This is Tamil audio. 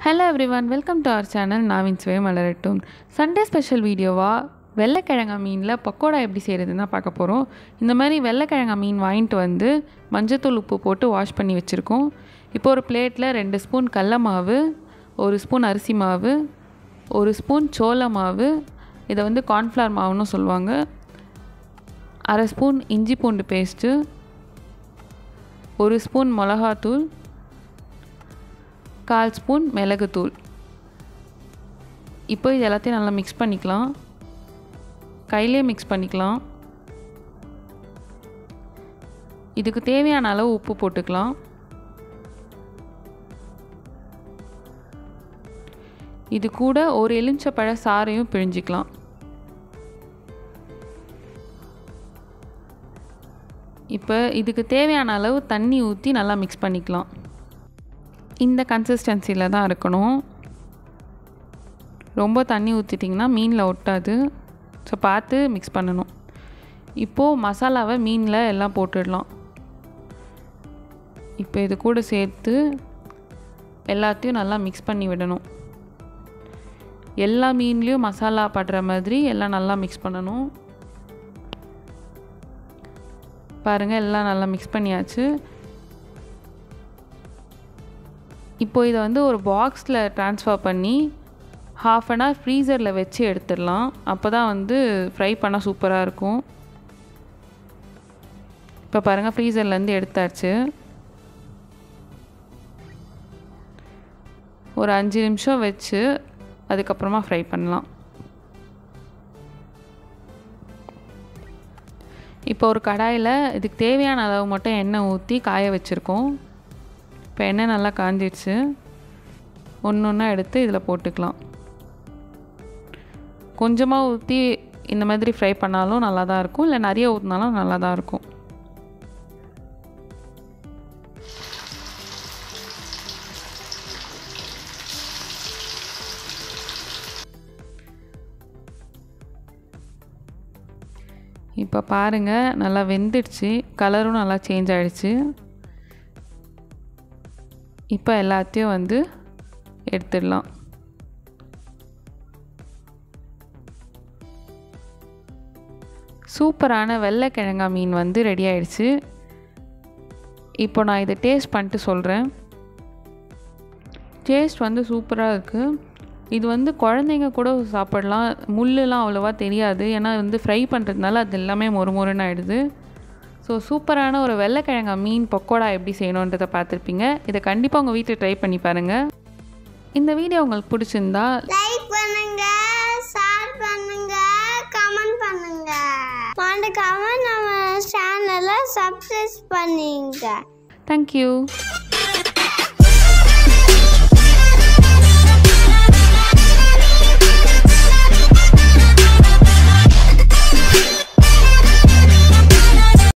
hello everyone welcome to our channel நாவின் சுவை மலரட்டும் சண்டே ஸ்பெஷல் வீடியோவாக வெள்ளைக்கிழங்கா மீனில் பக்கோடா எப்படி செய்கிறதுன்னு தான் பார்க்க போகிறோம் இந்த மாதிரி வெள்ளைக்கிழங்கா மீன் வாங்கிட்டு வந்து மஞ்சத்தூள் உப்பு போட்டு வாஷ் பண்ணி வச்சுருக்கோம் இப்போ ஒரு பிளேட்டில் ரெண்டு ஸ்பூன் கடல மாவு ஒரு ஸ்பூன் அரிசி மாவு ஒரு ஸ்பூன் சோள மாவு இதை வந்து கார்ன்ஃப்ளவர் மாவுன்னு சொல்லுவாங்க அரை ஸ்பூன் இஞ்சி பூண்டு பேஸ்ட்டு ஒரு ஸ்பூன் மிளகாத்தூள் கால் ஸ்பூன் மிளகுத்தூள் இப்போ இது எல்லாத்தையும் நல்லா மிக்ஸ் பண்ணிக்கலாம் கையிலே மிக்ஸ் பண்ணிக்கலாம் இதுக்கு தேவையான அளவு உப்பு போட்டுக்கலாம் இது கூட ஒரு எலுமிச்சப்பழ சாறையும் பிழிஞ்சிக்கலாம் இப்போ இதுக்கு தேவையான அளவு தண்ணி ஊற்றி நல்லா மிக்ஸ் பண்ணிக்கலாம் இந்த கன்சிஸ்டன்சியில் தான் இருக்கணும் ரொம்ப தண்ணி ஊற்றிட்டிங்கன்னா மீனில் ஒட்டாது ஸோ பார்த்து மிக்ஸ் பண்ணணும் இப்போது மசாலாவை மீனில் எல்லாம் போட்டுடலாம் இப்போ இது கூட சேர்த்து எல்லாத்தையும் நல்லா மிக்ஸ் பண்ணி விடணும் எல்லா மீன்லேயும் மசாலா படுற மாதிரி எல்லாம் நல்லா மிக்ஸ் பண்ணணும் பாருங்கள் எல்லாம் நல்லா மிக்ஸ் பண்ணியாச்சு இப்போ இதை வந்து ஒரு பாக்ஸில் ட்ரான்ஸ்ஃபர் பண்ணி ஹாஃப் அன் ஹவர் ஃப்ரீசரில் வச்சு எடுத்துடலாம் அப்போ தான் வந்து ஃப்ரை பண்ண சூப்பராக இருக்கும் இப்போ பாருங்கள் ஃப்ரீசர்லேருந்து எடுத்தாச்சு ஒரு அஞ்சு நிமிஷம் வச்சு அதுக்கப்புறமா ஃப்ரை பண்ணலாம் இப்போ ஒரு கடாயில் இதுக்கு தேவையான அளவு மட்டும் எண்ணெய் ஊற்றி காய வச்சுருக்கோம் இப்போ எண்ணெய் நல்லா காஞ்சிடுச்சு ஒன்று ஒன்றா எடுத்து இதில் போட்டுக்கலாம் கொஞ்சமாக ஊற்றி இந்த மாதிரி ஃப்ரை பண்ணாலும் நல்லா தான் இருக்கும் இல்லை நிறைய ஊற்றினாலும் நல்லா தான் இருக்கும் இப்போ பாருங்கள் நல்லா வெந்துடுச்சு கலரும் நல்லா சேஞ்ச் ஆகிடுச்சு இப்போ எல்லாத்தையும் வந்து எடுத்துடலாம் சூப்பரான வெள்ளைக்கிழங்கா மீன் வந்து ரெடி ஆயிடுச்சு இப்போ நான் இதை டேஸ்ட் பண்ணிட்டு சொல்கிறேன் டேஸ்ட் வந்து சூப்பராக இருக்குது இது வந்து குழந்தைங்க கூட சாப்பிடலாம் முள்ளுலாம் அவ்வளோவா தெரியாது ஏன்னா வந்து ஃப்ரை பண்ணுறதுனால அது எல்லாமே மொறு மொறுன்னு ஆகிடுது ஸோ சூப்பரான ஒரு வெள்ளைக்கிழங்கா மீன் பக்கோடா எப்படி செய்யணுன்றதை பார்த்துருப்பீங்க இதை கண்டிப்பாக உங்கள் வீட்டில் ட்ரை பண்ணி பாருங்கள் இந்த வீடியோ உங்களுக்கு பிடிச்சிருந்தா லைக் பண்ணுங்க ஷேர் பண்ணுங்க கமெண்ட் பண்ணுங்க மறக்காம நம்ம சேனலை சப்ஸ்கிரைப் பண்ணுங்க தேங்க்யூ